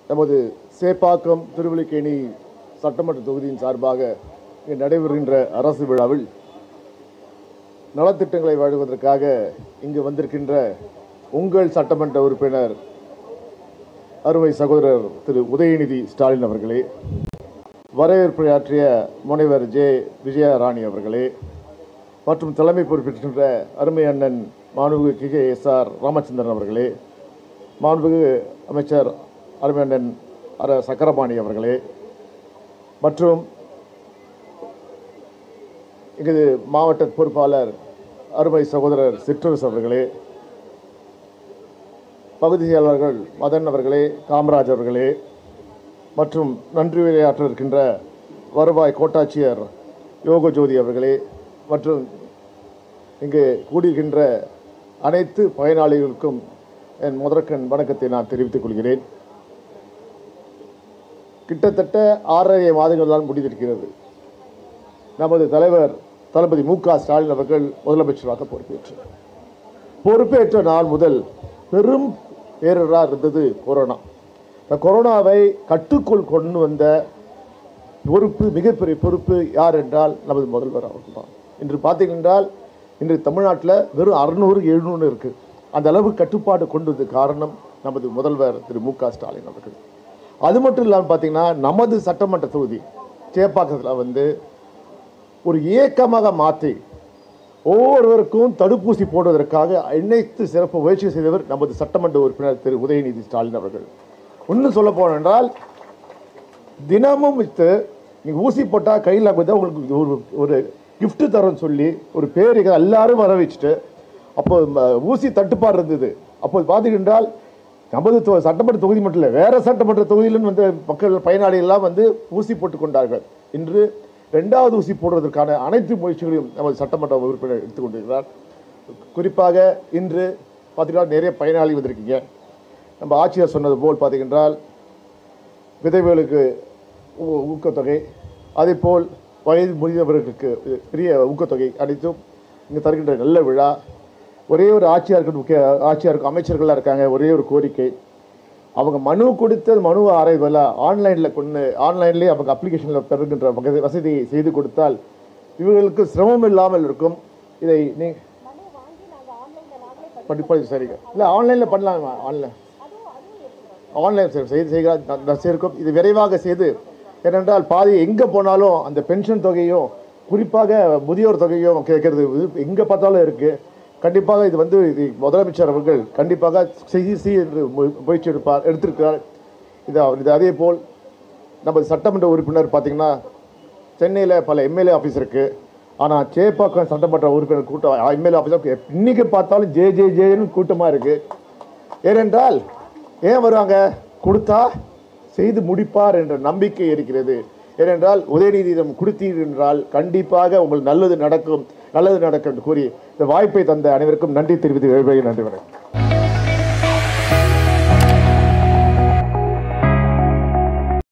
நமது சேப்பாக்கம் திருவல்லிக்கேணி சட்டமன்ற தொகுதியின் சார்பாக இங்கு நடைபெறுகின்ற அரசு விழாவில் நலத்திட்டங்களை வழங்குவதற்காக இங்கு வந்திருக்கின்ற உங்கள் சட்டமன்ற உறுப்பினர் அருமை சகோதரர் திரு உதயநிதி ஸ்டாலின் அவர்களே வரவேற்புரையாற்றிய முனைவர் ஜே விஜயராணி அவர்களே மற்றும் தலைமை பொறுப்பேற்கின்ற அருமை அண்ணன் மாண்புமிகு K K S R Ramachandran அவர்களே மாண்புமிகு அமைச்சர் அருமை அண்ணன் அர சக்கரபாணி அவர்களே மற்றும் எங்களது மாவட்ட பொறுப்பாளர் அருமை சகோதரர் சிற்றரசு அவர்களே பகுதி செயலாளர்கள் மதன் அவர்களே காமராஜ் அவர்களே மற்றும் நன்றி உரையாற்ற இருக்கின்ற வருவாய் கோட்டாட்சியர் யோகஜோதி அவர்களே மற்றும் இங்கு கூடியிருக்கின்ற அனைத்து பயனாளிகளுக்கும் என் முதற்கண் வணக்கத்தை நான் தெரிவித்துக் கொள்கிறேன் கிட்டத்தட்ட ஆறரை மாதங்கள் தான் முடிந்திருக்கிறது நமது தலைவர் தளபதி மு க ஸ்டாலின் அவர்கள் முதலமைச்சராக பொறுப்பேற்றார் பொறுப்பேற்ற நாள் முதல் பெரும் பேரிடராக இருந்தது கொரோனா இந்த கொரோனாவை கட்டுக்குள் கொண்டு வந்த பொறுப்பு மிகப்பெரிய பொறுப்பு யார் என்றால் நமது முதல்வர் அவர்கள் தான் இன்று பார்த்தீங்கன்றால் இன்று தமிழ்நாட்டில் வெறும் அறுநூறு எழுநூறு இருக்குது அந்த அளவு கட்டுப்பாடு கொண்டு வந்த காரணம் நமது முதல்வர் திரு மு க ஸ்டாலின் அவர்கள் அது மட்டும் இல்லாமல் பார்த்தீங்கன்னா நமது சட்டமன்ற தொகுதி சேப்பாக்கத்தில் வந்து ஒரு இயக்கமாக மாற்றி ஒவ்வொருவருக்கும் தடுப்பூசி போடுவதற்காக அனைத்து சிறப்பு முயற்சி செய்தவர் நமது சட்டமன்ற உறுப்பினர் திரு உதயநிதி ஸ்டாலின் அவர்கள் இன்னும் சொல்ல போனென்றால் தினமும் வித்து நீங்கள் ஊசி போட்டால் கையில் வந்து உங்களுக்கு ஒரு ஒரு gift தரோன்னு சொல்லி ஒரு பேருக்கு எல்லாரும் வர வச்சுட்டு அப்போ ம, ஊசி தட்டுப்பாடு இருந்தது அப்போது பார்த்தீங்கன்றால் நமது தொ- சட்டமன்ற தொகுதி மட்டும் இல்லை வேற சட்டமன்ற தொகுதியிலும் வந்து மக்கள் பயனாளிகள்லாம் வந்து ஊசி போட்டுக் கொண்டார்கள் இன்று ரெண்டாவது ஊசி போடுவதற்கான அனைத்து முயற்சிகளையும் நமது சட்டமன்ற உறுப்பினர் எடுத்துக்கொண்டிருக்கிறார் குறிப்பாக இன்று பார்த்தீங்கன்னா நிறைய பயனாளி வந்திருக்கீங்க நம்ம ஆட்சியர் சொன்னது போல் பார்த்தீங்கன்றால் விதவைகளுக்கு ஊ- ஊக்கத்தொகை அதேபோல் வயது முதியவர்களுக்கு பெரிய ஊக்கத்தொகை அனைத்தும் இங்கே தருகின்ற நல்ல விழா ஒரே ஒரு ஆட்சியாருக்கு முக்கிய ஆட்சியாருக்கு அமைச்சர்களாக இருக்காங்க ஒரே ஒரு கோரிக்கை அவங்க மனு கொடுத்து அந்த மனுவை ஆராய்வதில் ஆன்லைனில் கொண்டு ஆன்லைன்லேயே அவங்க அப்ளிகேஷனில் பெறுகின்ற வகை- வசதியை செய்து கொடுத்தால் இவர்களுக்கு சிரமம் இல்லாமல் இருக்கும் இதை நீ மனு வாங்கி நாங்க ஆன்லைன்ல நாங்களே பதிவு படிப்பது சரிங்க இல்லை ஆன்லைனில் பண்ணலாம் ஆன்லைன் அதுவும் அதுவும் எடுத்துக்கிறோம் ஆன்லைன் சேவை செய்து செய்கிறார் ந- ந- சேர்க்கும் இது விரைவாக செய்து ஏனென்றால் பாதி எங்கே போனாலும் அந்த பென்ஷன் தொகையும் குறிப்பாக முதியோர் தொகையும் கேட்கறது இது எங்கே பார்த்தாலும் இருக்குது கண்டிப்பாக இது வந்து இது முதலமைச்சர் அவர்கள் கண்டிப்பாக செய்தி என்று மு- முயற்சி எடுப்பார் எடுத்திருக்கிறார் இது அவர் இது அதே போல் நம்ம சட்டமன்ற உறுப்பினர் பார்த்தீங்கன்னா சென்னையில் பல எம்எல்ஏ ஆஃபீஸ் இருக்குது ஆனால் சேப்பாக்கம் சட்டமன்ற உறுப்பினர் கூட்டம் எம்எல்ஏ ஆஃபீஸ் இன்னைக்கு பார்த்தாலும் ஜே ஜே ஜேன்னு கூட்டமாக இருக்குது ஏனென்றால் ஏன் வருவாங்க கொடுத்தா செய்து முடிப்பார் என்ற நம்பிக்கை இருக்கிறது ஏனென்றால் உதயநிதியிடம் கொடுத்தீர் என்றால் கண்டிப்பாக உங்களுக்கு நல்லது நடக்கும் நல்லது நடக்கும் என்று கூறி இந்த வாய்ப்பை தந்த அனைவருக்கும் நன்றி தெரிவித்து விடைபெறுகிறேன். நன்றி வணக்கம்